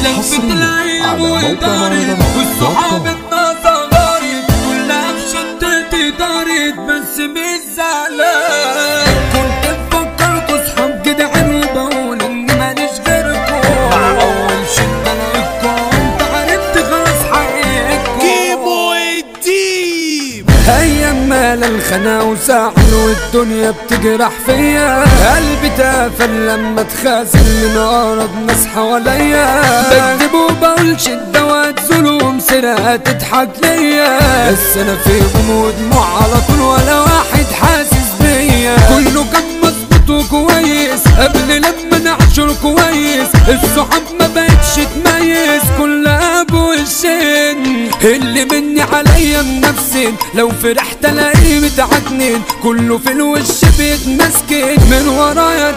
لفت حصرياً الأيام على موقع ودارت مهرجانات والصحاب دوت كوم. الناس غارت كلها في شدتي دارت بس مش زعلان كنت بفكركوا صحاب جدعان وبقول اني ماليش غيركم مع اول شدة لقيتكم انت عرفت خلاص حقيقتكم كيمو الديب ايام ما للخنا وساحل والدنيا بتجرح فيا قلبي تافل لما اتخاذل من اقرب ناس حواليا بكذب وبقول شدة واتظلم سرقة تضحك ليا بس انا في غموض دموع على طول ولا واحد حاسس بيا كله كان مظبوط وكويس قبل لما نعشر كويس الصحاب ما بقتش تميز كلها بوشين اللي مني عليا منفسين لو فرحت الاقيه متعكنين كله في الوش بيتمسكن من ورايا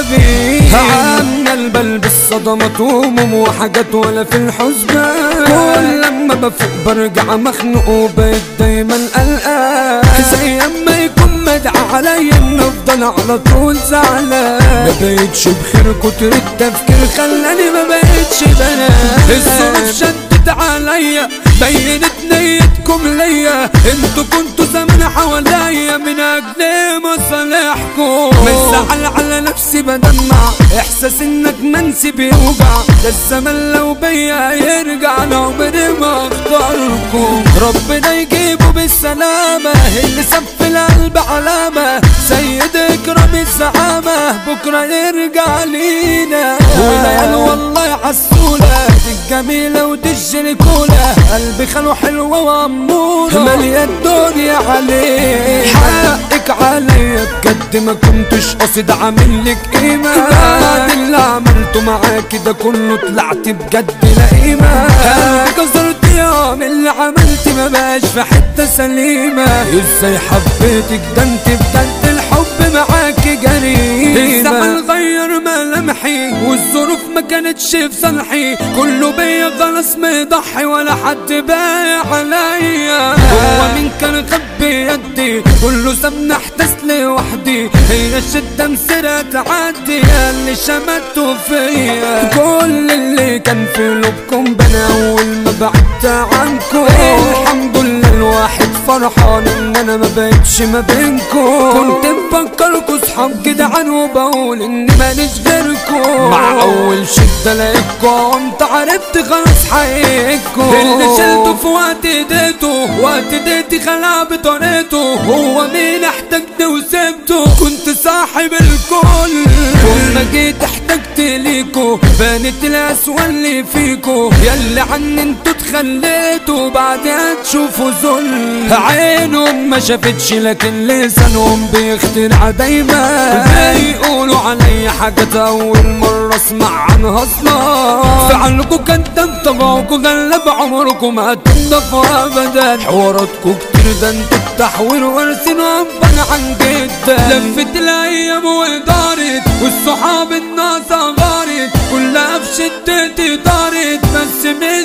تعبين عامل البل بالصدمات وهموم وحاجات ولا في الحسبان كل لما بفوق برجع مخنوق وبقيت دايما قلقان زي اما يكون مدعى عليا ان افضل على طول زعلان ما بقيتش بخير كتر التفكير خلاني ما بقيتش بنام الظروف شدت عليا بينت نيتكم ليا انتوا كنتوا زمان حواليا من اجل مصالحكم مزعل على نفسي بدمع احساس انك منسي بيوجع ده الزمن لو بيا يرجع انا عمري ما اختاركم ربنا يجيبه بالسلامة اللي ساب في القلب علامة سيد اكرم الزعامة بكرة يرجع لينا والعيال والله عسولة دي الجميلة ودي الجليكولة قلبي خلو حلوة وأمورة مالية الدنيا عليه حقك عليا بجد ما كنتش قاصد عامل لك قيمة بعد اللي عملته معاكي ده كله طلعت بجد لا قيمة أنا كسرت يوم اللي عملت ما بقاش في حتة سليمة ازاي حبيتك ده انت بجد الحب معاكي جريمة الزمن غير ملامحي والظروف ما كانتش في صالحي كله بيا خلاص مضحي ولا حد بايع عليا هو مين كان خبي يدي كله سابني احتس لوحدي هي الشدة مسيرة تعدي اللي شمتوا فيا كل اللي كان في قلوبكم بنا اول ما بعدت عنكم الحمد لله الواحد فرحان ان انا ما بقتش ما بينكم كنت مفكركوا صحاب جدعان وبقول اني ماليش غيركم مع اول شدة لقيتكم انت عرفت خلاص حقيقتكم اللي شلته في وقت ايديته وقت ايديتي خلع بطريقته هو مين احتجت وسبته كنت صاحب الكل كل ما جيت احتجت ليكو بانت الاسوأ اللي فيكو ياللي عني انتوا اتخليتوا بعدها تشوفوا ذل عينهم ما شافتش لكن لسانهم بيخترع دايما بيقولوا علي حاجات اول مرة اسمع عنها اصلا فعلكوا كداب طبعكوا غلب عمركم ما هتنضفوا ابدا حواراتكوا كتير ده انتوا التحوير وارسنوا ابا عن جدا لفت الايام ودارت والصحاب الناس غارت كلها في شدتي دارت بس مش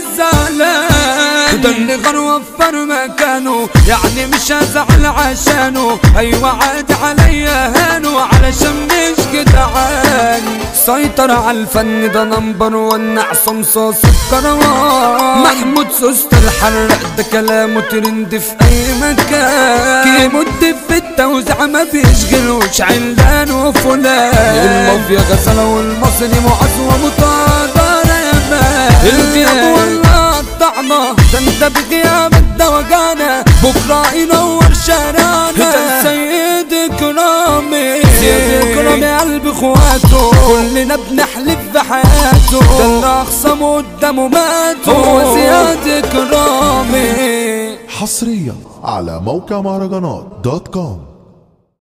زعلان ده اللي غير وفر مكانه يعني مش هزعل عشانه ايوه عادي عليا هانو علشان مش جدعان سيطر على الفن ده نمبر ون عصام صاص الكروان محمود سوست الحرق ده كلامه ترند في اي مكان كيمو في التوزيع ما بيشغلوش علان وفلان المافيا غزالة والمصري معز ومطار يا مان الغياب والله الطعمة ده انت بغياب الدوجانة بكرة ينور شارعنا ده سيد كرامي سيد كرامي قلب اخواته كلنا بنحلف بحياته ده اللي اخصمه قدامه مات هو زياد كرامي حصريا على موقع مهرجانات دوت كوم